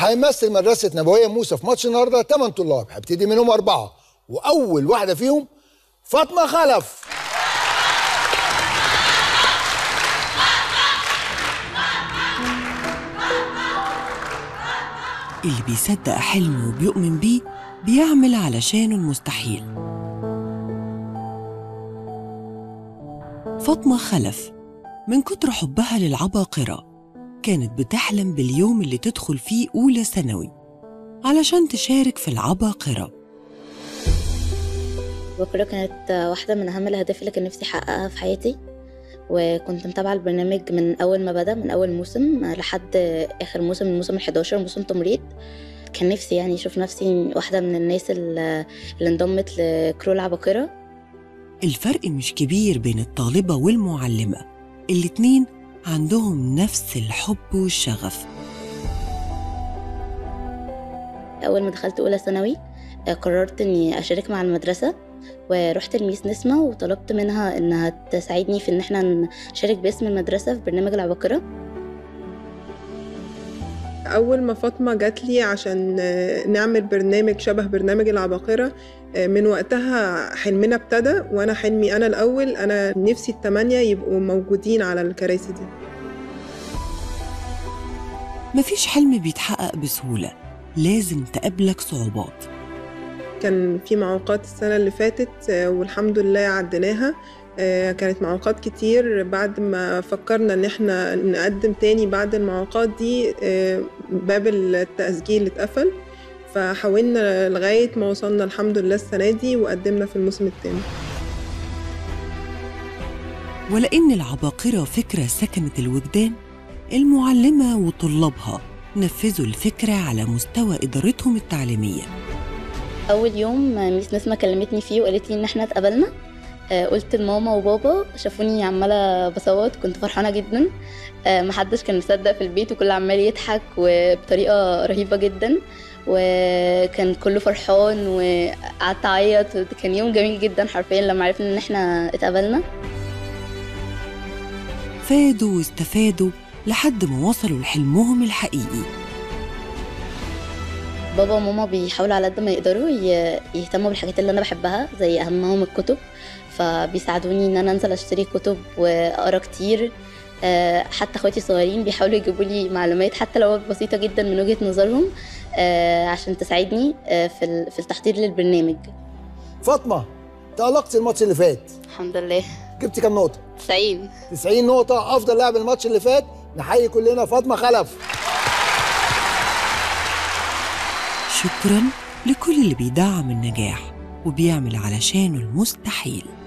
هيمثل مدرسه نبويه موسى في ماتش النهارده 8 طلاب هبتدي منهم اربعه واول واحده فيهم فاطمه خلف اللي بيصدق حلمه وبيؤمن بيه بيعمل علشانه المستحيل فاطمة خلف من كتر حبها للعباقرة كانت بتحلم باليوم اللي تدخل فيه أولى ثانوي علشان تشارك في العباقرة بكرة كانت واحدة من أهم الأهداف اللي كان نفسي أحققها في حياتي وكنت متابعة البرنامج من أول ما بدأ من أول موسم لحد آخر موسم من موسم الحداشر موسم تمريض كان نفسي يعني أشوف نفسي واحدة من الناس اللي اللي انضمت لكرو العباقرة الفرق مش كبير بين الطالبة والمعلمة الاتنين عندهم نفس الحب والشغف أول ما دخلت أولى ثانوي آه، قررت إني أشارك مع المدرسة ورحت لميس نسمة وطلبت منها إنها تساعدني في إن إحنا نشارك باسم المدرسة في برنامج العباقرة أول ما فاطمة جات لي عشان آه، نعمل برنامج شبه برنامج العباقرة آه، من وقتها حلمنا ابتدى وأنا حلمي أنا الأول أنا نفسي التمانية يبقوا موجودين على الكراسي دي مفيش حلم بيتحقق بسهولة لازم تقابلك صعوبات كان في معوقات السنة اللي فاتت آه، والحمد لله عديناها آه، كانت معوقات كتير بعد ما فكرنا ان احنا نقدم تاني بعد المعوقات دي آه، باب التسجيل اتقفل فحاولنا لغاية ما وصلنا الحمد لله السنة دي وقدمنا في الموسم التاني ولأن العباقرة فكرة سكنت الوجدان المعلمة وطلابها نفذوا الفكرة على مستوى إدارتهم التعليمية أول يوم آه، ميس نسمة كلمتني فيه وقالت لي إن إحنا اتقابلنا آه، قلت لماما وبابا شافوني عمالة بصوت كنت فرحانة جدا آه، محدش كان مصدق في البيت وكل عمال يضحك وبطريقة رهيبة جدا وكان كله فرحان وقعدت أعيط كان يوم جميل جدا حرفيا لما عرفنا إن إحنا اتقابلنا فادوا واستفادوا لحد ما وصلوا لحلمهم الحقيقي بابا وماما بيحاولوا على قد ما يقدروا ي- يهتموا بالحاجات اللي انا بحبها زي اهمهم الكتب فبيساعدوني ان انا انزل اشتري كتب واقرا كتير آه، حتى اخواتي الصغيرين بيحاولوا يجيبوا لي معلومات حتى لو بسيطه جدا من وجهه نظرهم آه، عشان تساعدني آه، في ال- في التحضير للبرنامج فاطمه تألقت الماتش اللي فات الحمد لله جبت كام نقطه 90 90 نقطه افضل لاعب الماتش اللي فات نحيي كلنا فاطمه خلف شكرا لكل اللي بيدعم النجاح وبيعمل علشانه المستحيل